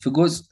في جزء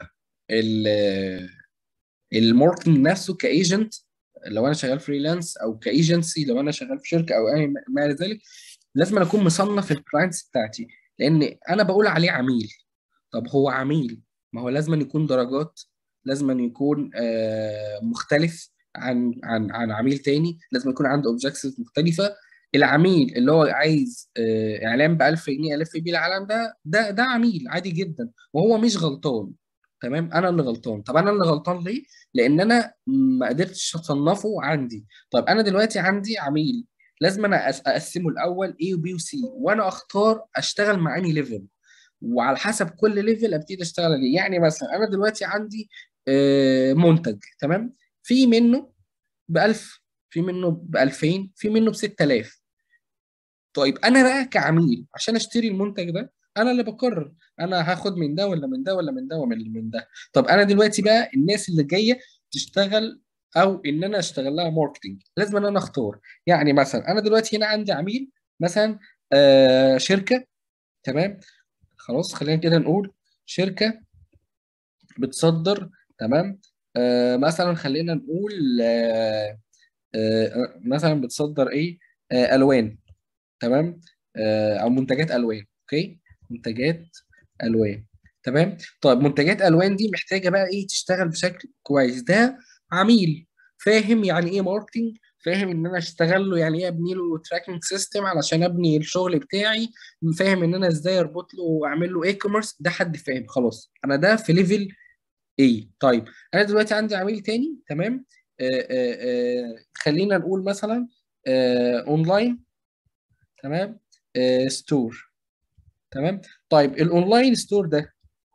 الماركتنج نفسه كايجنت لو انا شغال فريلانس او كايجنسي لو انا شغال في شركه او اي ما الى ذلك لازم أنا اكون مصنف الكلاينتس بتاعتي لان انا بقول عليه عميل طب هو عميل ما هو لازم أن يكون درجات لازم أن يكون آه، مختلف عن عن عن عميل تاني لازم يكون عنده اوبجكتيفز مختلفه العميل اللي هو عايز آه، اعلان ب 1000 جنيه الف بيه العالم ده ده ده عميل عادي جدا وهو مش غلطان تمام انا اللي غلطان طب انا اللي غلطان ليه لان انا ما قدرتش اصنفه عندي طب انا دلوقتي عندي عميل لازم انا اقسمه الاول A وبي وسي وانا اختار اشتغل مع اني ليفل وعلى حسب كل ليفل ابتدي اشتغل عليه يعني مثلا انا دلوقتي عندي آه، منتج تمام في منه ب 1000 في منه ب 2000 في منه ب 6000 طيب انا بقى كعميل عشان اشتري المنتج ده انا اللي بقرر انا هاخد من ده ولا من ده ولا من ده ومن من ده طب انا دلوقتي بقى الناس اللي جايه تشتغل او ان انا اشتغل لها ماركتنج لازم ان انا اختار يعني مثلا انا دلوقتي هنا عندي عميل مثلا آه شركه تمام خلاص خلينا كده نقول شركه بتصدر تمام آه مثلا خلينا نقول آه آه مثلا بتصدر ايه آه الوان تمام آه او منتجات الوان اوكي منتجات الوان تمام طيب منتجات الوان دي محتاجه بقى ايه تشتغل بشكل كويس ده عميل فاهم يعني ايه ماركتنج فاهم ان انا اشتغل له يعني ايه ابني له تراكنج سيستم علشان ابني الشغل بتاعي فاهم ان انا ازاي اربط له واعمل له اي كوميرس ده حد فاهم خلاص انا ده في ليفل ايه طيب انا دلوقتي عندي عميل تاني تمام آآ آآ خلينا نقول مثلا اونلاين تمام ستور تمام طيب الاونلاين ستور ده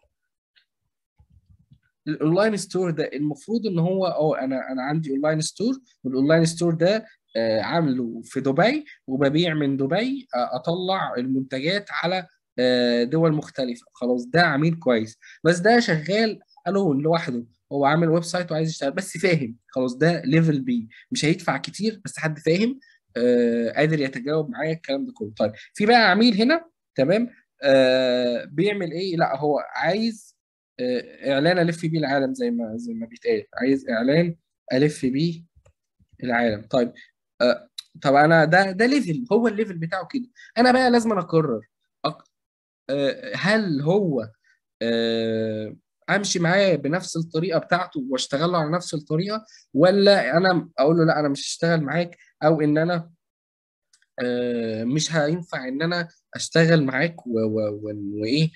الاونلاين ستور ده المفروض ان هو اه انا انا عندي اونلاين ستور والاونلاين ستور ده آه عامله في دبي وببيع من دبي آه اطلع المنتجات على آه دول مختلفه خلاص ده عميل كويس بس ده شغال الون لوحده هو عامل ويب سايت وعايز يشتغل بس فاهم خلاص ده ليفل بي مش هيدفع كتير بس حد فاهم آه قادر يتجاوب معايا الكلام ده كله طيب في بقى عميل هنا تمام آه بيعمل ايه لا هو عايز آه اعلان الف بيه العالم زي ما زي ما بيتقال عايز اعلان الف بيه العالم طيب آه طب انا ده ده ليفل هو الليفل بتاعه كده انا بقى لازم أنا اقرر أق... آه هل هو آه امشي معاه بنفس الطريقه بتاعته واشتغل له على نفس الطريقه ولا انا اقول له لا انا مش هشتغل معاك او ان انا آه مش هينفع ان انا اشتغل معاك وايه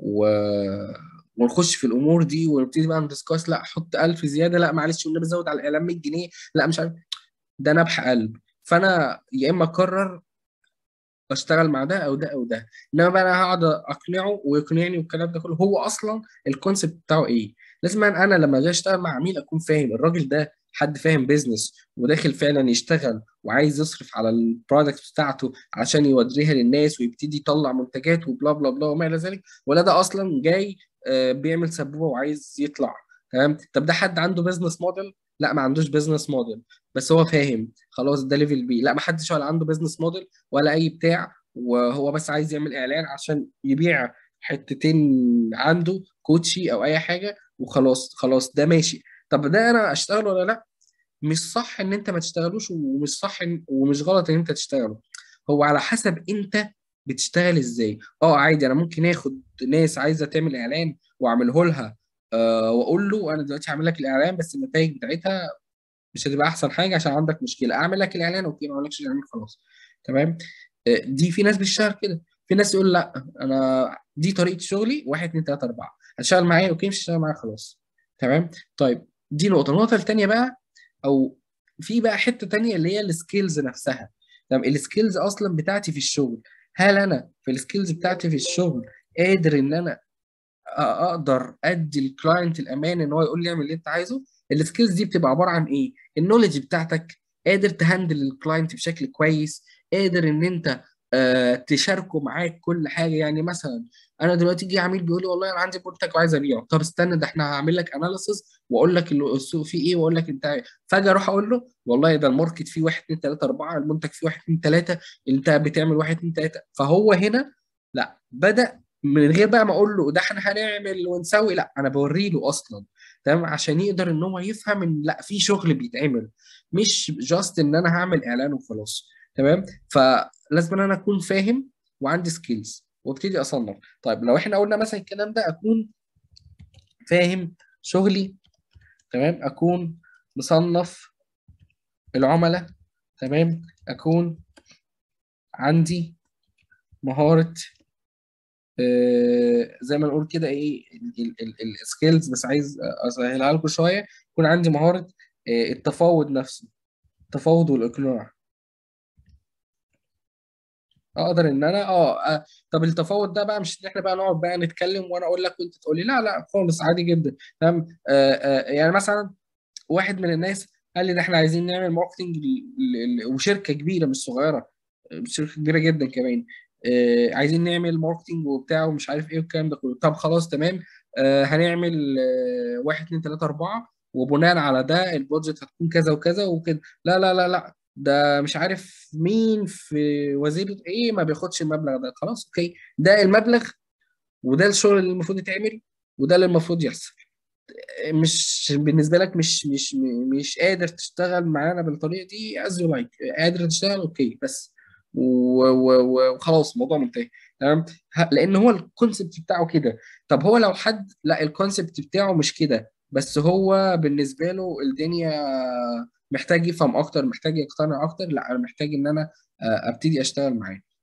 ونخش في الامور دي ونبتدي بقى ندسكاس لا حط 1000 زياده لا معلش والنبي زود على الاعلان 100 جنيه لا مش عارف ده نبح قلب فانا يا اما اقرر اشتغل مع ده او ده او ده انما بقى انا هقعد اقنعه ويقنعني والكلام ده كله هو اصلا الكونسيبت بتاعه ايه لازم انا لما اجي اشتغل مع عميل اكون فاهم الراجل ده حد فاهم بيزنس وداخل فعلا يشتغل وعايز يصرف على البرودكت بتاعته عشان يوريها للناس ويبتدي يطلع منتجات وبلا بلا بلا وما الى ذلك ولا ده اصلا جاي بيعمل سبوبه وعايز يطلع تمام طب ده حد عنده بيزنس موديل لا ما عندوش بيزنس موديل بس هو فاهم خلاص ده ليفل بي لا ما حدش ولا عنده بيزنس موديل ولا اي بتاع وهو بس عايز يعمل اعلان عشان يبيع حتتين عنده كوتشي او اي حاجه وخلاص خلاص ده ماشي طب ده انا اشتغل ولا لا مش صح ان انت ما تشتغلوش ومش صح إن ومش غلط ان انت تشتغله هو على حسب انت بتشتغل ازاي اه عادي انا ممكن اخد ناس عايزه تعمل اعلان واعمله لها أه واقول له انا دلوقتي هعمل لك الاعلان بس النتائج بتاعتها مش هتبقى احسن حاجه عشان عندك مشكله اعمل لك الاعلان اوكي ما اعملكش الاعلان خلاص تمام أه دي في ناس بتشتغل كده في ناس يقول لا انا دي طريقه شغلي 1 2 3 4 هتشتغل معايا اوكي مش هتشتغل معايا خلاص تمام طيب دي نقطه النقطه الثانيه بقى او في بقى حته ثانيه اللي هي السكيلز نفسها طب السكيلز اصلا بتاعتي في الشغل هل انا في السكيلز بتاعتي في الشغل قادر ان انا اقدر ادي الكلاينت الامان ان هو يقول لي اعمل اللي انت عايزه السكيلز دي بتبقى عباره عن ايه النولج بتاعتك قادر تهندل الكلاينت بشكل كويس قادر ان انت آه تشاركه معاك كل حاجه يعني مثلا انا دلوقتي جه عميل بيقول لي والله انا عندي منتج وعايز ابيعه طب استنى ده احنا هعمل لك اناليسيس واقول لك السوق فيه ايه واقول لك انت فجاه اروح اقول له والله ده الماركت فيه 1 2 3 4 المنتج فيه 1 2 3 انت بتعمل 1 2 3 فهو هنا لا بدا من غير بقى ما اقول له ده احنا هنعمل ونسوي لا انا بوري له اصلا تمام عشان يقدر ان هو يفهم ان لا في شغل بيتعمل مش جاست ان انا هعمل اعلان وخلاص تمام فلازم ان انا اكون فاهم وعندي سكيلز وابتدي اصنف طيب لو احنا قلنا مثلا الكلام ده اكون فاهم شغلي تمام اكون مصنف العملاء تمام اكون عندي مهارة آه، زي ما نقول كده ايه السكيلز بس عايز اسهلها لكم شويه يكون عندي مهاره آه، التفاوض نفسه التفاوض والاقناع اقدر ان انا اه آه، طب التفاوض ده بقى مش ان احنا بقى نقعد بقى نتكلم وانا اقول لك وانت تقول لي لا لا خالص عادي جدا تمام آه، آه، يعني مثلا واحد من الناس قال لي ده احنا عايزين نعمل ماركتنج ل- ل- وشركه كبيره مش صغيره شركه كبيره جدا كمان آه، عايزين نعمل ماركتنج وبتاع ومش عارف ايه والكلام ده كله طب خلاص تمام آه، هنعمل آه، واحد اتنين تلاته اربعه وبناء على ده البادجت هتكون كذا وكذا وكده لا لا لا لا ده مش عارف مين في وزير ايه ما بياخدش المبلغ ده خلاص اوكي ده المبلغ وده الشغل اللي المفروض يتعمل وده اللي المفروض يحصل مش بالنسبه لك مش مش مش قادر تشتغل معانا بالطريقه دي از يو لايك قادر تشتغل اوكي بس و- و- وخلاص الموضوع منتهي تمام ه- لان هو الكونسبت بتاعه كده طب هو لو حد لا الكونسبت بتاعه مش كده بس هو بالنسبه له الدنيا محتاج يفهم اكتر محتاج يقتنع اكتر لا انا محتاج ان انا آه، ابتدي اشتغل معاه